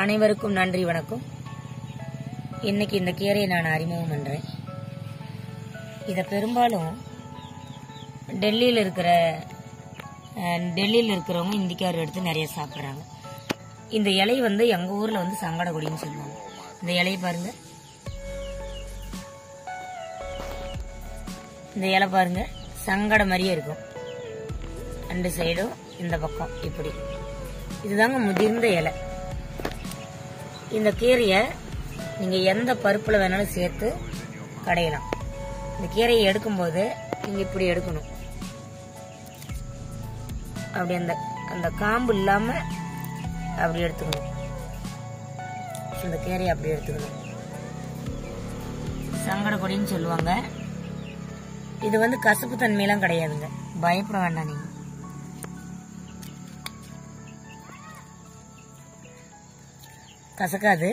அனைவருக்கும் நன்றி வணக்கம் இன்னைக்கு இந்த கீரையை நான் அறிமுகம் பண்றேன் இதை பெரும்பாலும் டெல்லியில் இருக்கிற அஹ், டெல்லியில் இருக்கிறவங்க இந்திக்கார் எடுத்து நிறைய சாப்பிட்றாங்க இந்த இலை வந்து எங்க ஊர்ல வந்து சங்கடகுடின்னு சொல்லுவாங்க இந்த இலையை பாருங்க இந்த இலை பாருங்க சங்கடம் மாதிரியே இருக்கும் ரெண்டு சைடும் இந்த பக்கம் இப்படி இதுதாங்க முதிர்ந்த இலை இந்த கீரையை நீங்க எந்த பருப்புல வேணாலும் சேர்த்து கடையலாம் இந்த கீரையை எடுக்கும்போது நீங்க இப்படி எடுக்கணும் அப்படி அந்த அந்த காம்பு இல்லாம அப்படி எடுத்துக்கணும் இந்த கீரையை அப்படி எடுத்துக்கணும் சங்கட கொடின்னு சொல்லுவாங்க இது வந்து கசப்பு தன்மையெல்லாம் கிடையாதுங்க பயப்பட வேண்டாம் நீங்க கசக்காது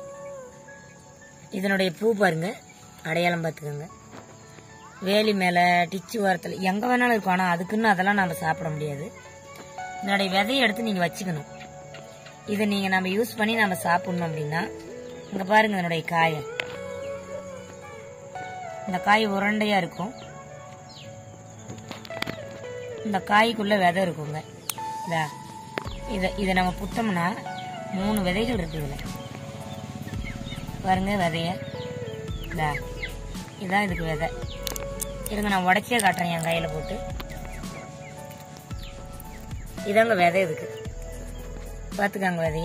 இதனுடைய பூ பாருங்க அடையாளம் பார்த்துக்கோங்க வேலி மேலே டிச்சு ஓரத்தில் எங்கே வேணாலும் இருக்கும் ஆனால் அதுக்குன்னு அதெல்லாம் நம்ம சாப்பிட முடியாது இதனுடைய விதையை எடுத்து நீங்கள் வச்சுக்கணும் இதை நீங்கள் நம்ம யூஸ் பண்ணி நம்ம சாப்பிடணும் அப்படின்னா இங்கே பாருங்க இதனுடைய காயை இந்த காய் உருண்டையாக இருக்கும் இந்த காய்க்குள்ள விதை இருக்குங்க இதா இதை இதை நம்ம புட்டோம்னா மூணு விதைகள் இருக்கு இதுல பாருங்க விதைய இதா இதான் இதுக்கு விதை இருங்க நான் உடச்சே காட்டுறேன் என் கையில போட்டு இதாங்க விதை இதுக்கு பார்த்துக்காங்க விதைய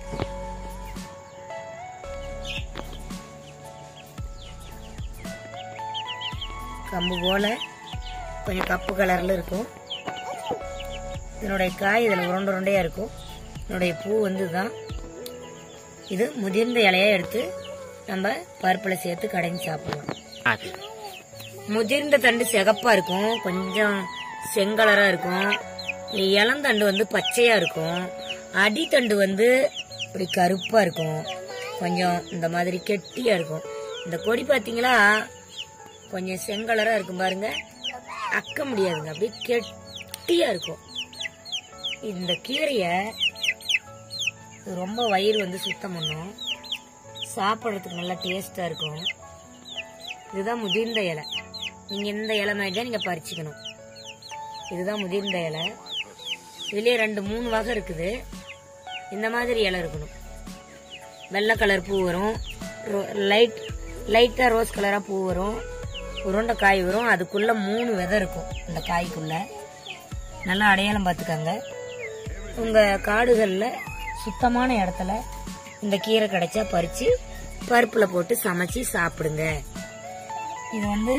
கம்பு போல கொஞ்சம் கப்பு கலர்ல இருக்கும் இதனுடைய காய் இதில் உருண்டை உருண்டையா இருக்கும் இதனுடைய பூ வந்து தான் இது முதிர்ந்த இலையா எடுத்து நம்ம பருப்புல சேர்த்து கடைஞ்சி சாப்பிடலாம் முதிர்ந்த தண்டு சிகப்பா இருக்கும் கொஞ்சம் செங்கலரா இருக்கும் இளந்தண்டு வந்து பச்சையா இருக்கும் அடித்தண்டு வந்து இப்படி கருப்பா இருக்கும் கொஞ்சம் இந்த மாதிரி கெட்டியா இருக்கும் இந்த கொடி பாத்தீங்களா கொஞ்சம் செங்கலரா இருக்கும் பாருங்க அக்க முடியாதுங்க அப்படியே கெட்டியா இருக்கும் இந்த கீரைய இது ரொம்ப வயிறு வந்து சுத்தம் பண்ணும் சாப்பிட்றதுக்கு நல்லா டேஸ்டா இருக்கும் இதுதான் முதிர்ந்த இலை நீங்க இந்த இலை மாதிரி தான் நீங்க பறிச்சுக்கணும் இதுதான் முதிர்ந்த இலை இதுலயே ரெண்டு மூணு வகை இருக்குது இந்த மாதிரி இலை இருக்கணும் வெள்ளை கலர் பூ வரும் லைட் லைட்டா ரோஸ் கலரா பூ வரும் உருண்டை காய் வரும் அதுக்குள்ள மூணு விதை இருக்கும் இந்த காய்க்குள்ள நல்லா அடையாளம் பார்த்துக்கங்க உங்க காடுகள்ல சுத்தமான இடத்துல இந்த கீரை கிடைச்சா பறிச்சு பருப்புல போட்டு சமைச்சு சாப்பிடுங்க இது வந்து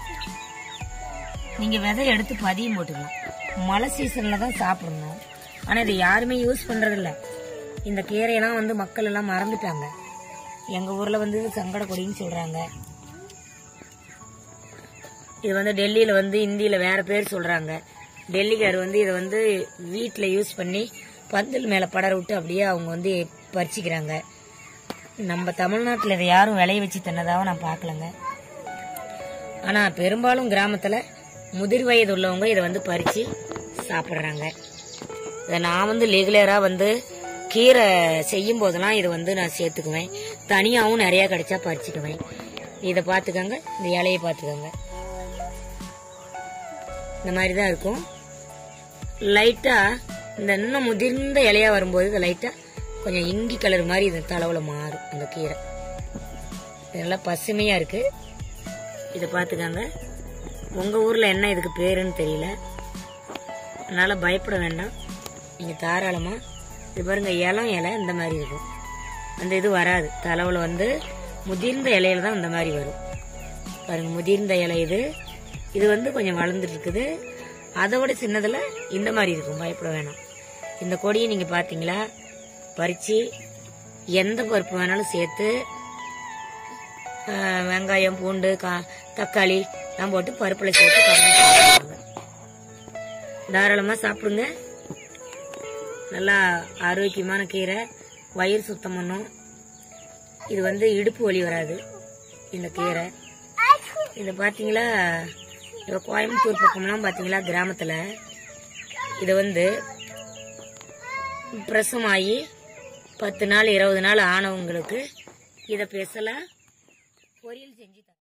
நீங்க விதை எடுத்து பதியம் போட்டுக்கலாம் மழை சீசன்ல தான் சாப்பிடணும் ஆனா இதை யாருமே யூஸ் பண்றது இல்ல இந்த கீரையெல்லாம் வந்து மக்கள் எல்லாம் மறந்துட்டாங்க எங்க ஊர்ல வந்து இது சங்கட கொடின்னு சொல்றாங்க இது வந்து டெல்லியில வந்து இந்தியில வேற பேர் சொல்றாங்க டெல்லிக்கார் வந்து இதை வந்து வீட்ல யூஸ் பண்ணி பந்தல் மேல படர விட்டு அப்படியே அவங்க வந்து பறிச்சுக்கிறாங்க நம்ம தமிழ்நாட்டுல இதை யாரும் விளைய வச்சு தின்னதாவும் நான் பார்க்கலங்க ஆனா பெரும்பாலும் கிராமத்துல முதிர் வயது உள்ளவங்க இதை வந்து பறிச்சு சாப்பிடுறாங்க இதை நான் வந்து ரெகுலரா வந்து கீரை செய்யும் போதெல்லாம் இதை வந்து நான் சேர்த்துக்குவேன் தனியாவும் நிறைய கிடைச்சா பறிச்சுக்குவேன் இதை பார்த்துக்கோங்க இந்த இலையை பார்த்துக்கோங்க இந்த மாதிரி தான் இருக்கும் லைட்டா இந்த இன்னும் முதிர்ந்த இலையா வரும்போது இது லைட்டா கொஞ்சம் இங்கி கலர் மாதிரி இது தளவுல மாறும் அந்த கீரை இது நல்லா பசுமையா இருக்கு இதை பார்த்துக்கோங்க உங்க ஊர்ல என்ன இதுக்கு பேருன்னு தெரியல அதனால பயப்பட வேண்டாம் நீங்க தாராளமா இது பாருங்க இளம் இலை இந்த மாதிரி இருக்கும் அந்த இது வராது தளவுல வந்து முதிர்ந்த இலையில தான் இந்த மாதிரி வரும் பாருங்க முதிர்ந்த இலை இது இது வந்து கொஞ்சம் வளர்ந்துட்டு இருக்குது அதை விட சின்னதுல இந்த மாதிரி இருக்கும் பயப்பட வேணாம் இந்த கொடியை நீங்க பாத்தீங்களா பறிச்சு எந்த பருப்பு வேணாலும் சேர்த்து ஆஹ், வெங்காயம் பூண்டு கா- தக்காளி எல்லாம் போட்டு பருப்புல சேர்த்து கலந்து சாப்பிடுவாங்க தாராளமா சாப்பிடுங்க நல்லா ஆரோக்கியமான கீரை வயிறு சுத்தம் பண்ணும் இது வந்து இடுப்பு வலி வராது இந்த கீரை இது பாத்தீங்களா இப்ப கோயம்புத்தூர் பக்கம்லாம் பாத்தீங்களா கிராமத்துல இத வந்து பிரசவமாகி பத்து நாள் இருபது நாள் ஆனவங்களுக்கு இதை பெசலா பொரியல் செஞ்சு தரேன்